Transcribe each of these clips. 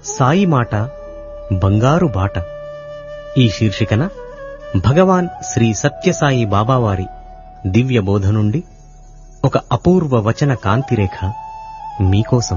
సాయి మాట బంగారు బాట ఈ శీర్షికన భగవాన్ శ్రీ సత్యసాయి బాబావారి దివ్య బోధ నుండి ఒక అపూర్వ వచన కాంతిరేఖ మీకోసం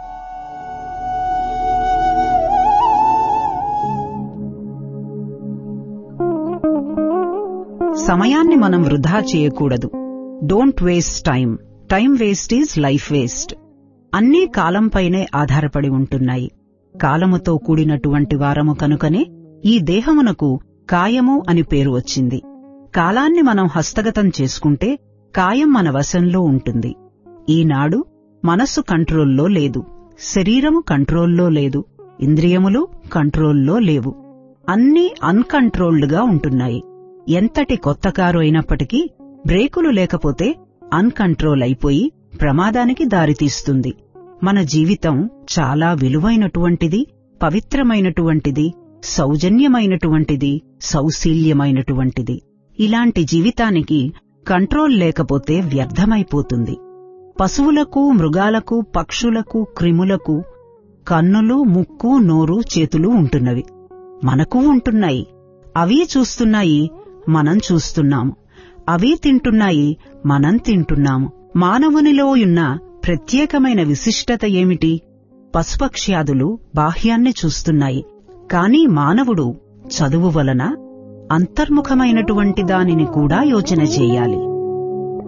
సమయాన్ని మనం వృధా చేయకూడదు don't waste time time waste is life waste అన్నీ కాలంపైనే ఆధారపడి ఉంటున్నాయి కాలముతో కూడినటువంటి వారము కనుకనే ఈ దేహమునకు కాయము అని పేరు వచ్చింది కాలాన్ని మనం హస్తగతం చేసుకుంటే కాయం మన వశంలో ఉంటుంది ఈనాడు మనస్సు కంట్రోల్లో లేదు శరీరము కంట్రోల్లో లేదు ఇంద్రియములు కంట్రోల్లో లేవు అన్నీ అన్కంట్రోల్డ్గా ఉంటున్నాయి ఎంతటి కొత్త కారు అయినప్పటికీ బ్రేకులు లేకపోతే అన్కంట్రోల్ అయిపోయి ప్రమాదానికి దారితీస్తుంది మన జీవితం చాలా విలువైనటువంటిది పవిత్రమైనటువంటిది సౌజన్యమైనటువంటిది సౌశీల్యమైనటువంటిది ఇలాంటి జీవితానికి కంట్రోల్ లేకపోతే వ్యర్థమైపోతుంది పశువులకు మృగాలకు పక్షులకు క్రిములకు కన్నులు ముక్కు నోరు చేతులు ఉంటున్నవి మనకు ఉంటున్నాయి అవి చూస్తున్నాయి మనం చూస్తున్నాము అవి తింటున్నాయి మనం తింటున్నాము మానవునిలో ఉన్న ప్రత్యేకమైన విశిష్టత ఏమిటి పశుపక్ష్యాదులు బాహ్యాన్ని చూస్తున్నాయి కాని మానవుడు చదువు వలన అంతర్ముఖమైనటువంటి దానిని కూడా యోచన చేయాలి